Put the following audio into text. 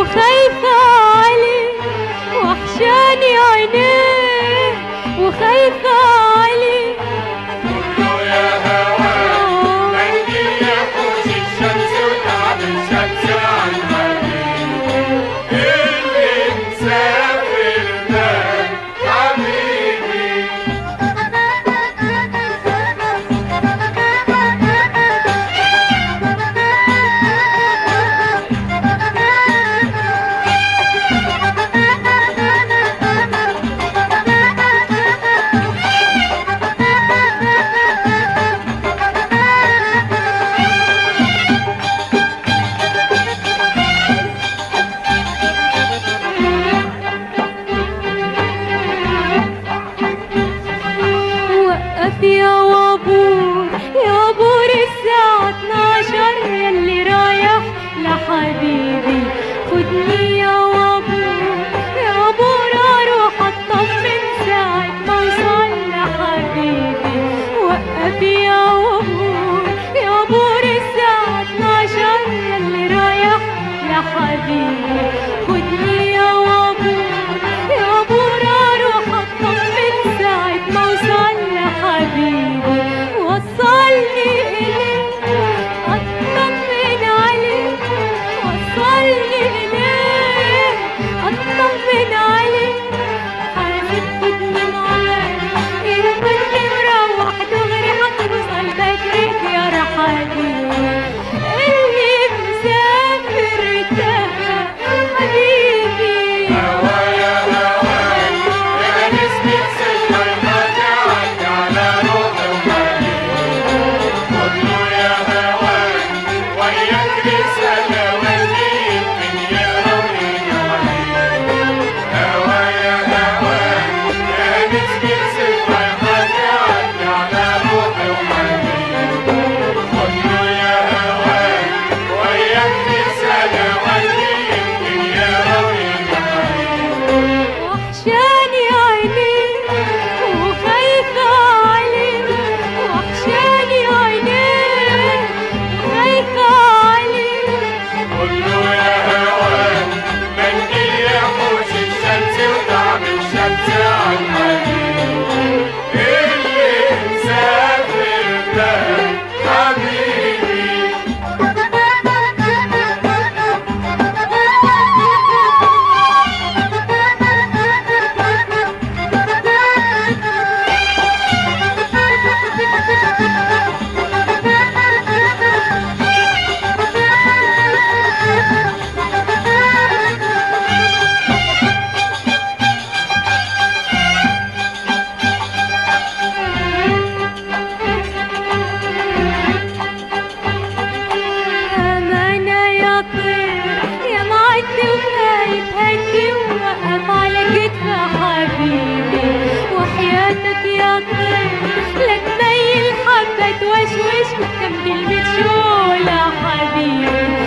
وخايفة عليه وحشاني عينيه وخايفة عليه كله يا هوا منديل يحوش الشمس وتعب الشمس عن حبيبي اللي مسافر ده حبيبي وقف يا وابور يا وابور الساعة 12 يلي رايح لحبيبي خدني يا وابور يا وابور اروح اطمن ساعة ما اوصل لحبيبي وقف يا وابور يا وابور الساعة 12 يلي رايح لحبيبي خدني يا وابور يا وابور اروح اطمن ساعة ما اوصل لحبيبي وصلني إليه أطمن عليه وصلني إليه أطمن عليه حاسب خدني معاك إذا كنت مروح دغري هتوصل بدري يا رحالي اللي مسافر ده حبيبي هوا يا هوا يا نسمة سلمى الماضي عدي على روحي ومالي كله يا هوا وياك رسالة واللي يمكن يقرا ويجي هوا يا هوا يا نسمة سلمى الماضي عدي على روحي ومالي كله يا هوا وياك رسالة واللي يمكن يقرا ويجي وحشاني عينيه وخايفة عليه وحشاني عينيه وخايفة عليه كله يا هوان منديل يحوش الشمس وتعب الشمس عن حبيبي اللي مسافر ده حبيبي أمانة يا طير يا معدي وخايف هدي ووقف على كتف حبيبي وحياتك يا طير لك ميل حبة توشوش كم كلمة شو يا حبيبي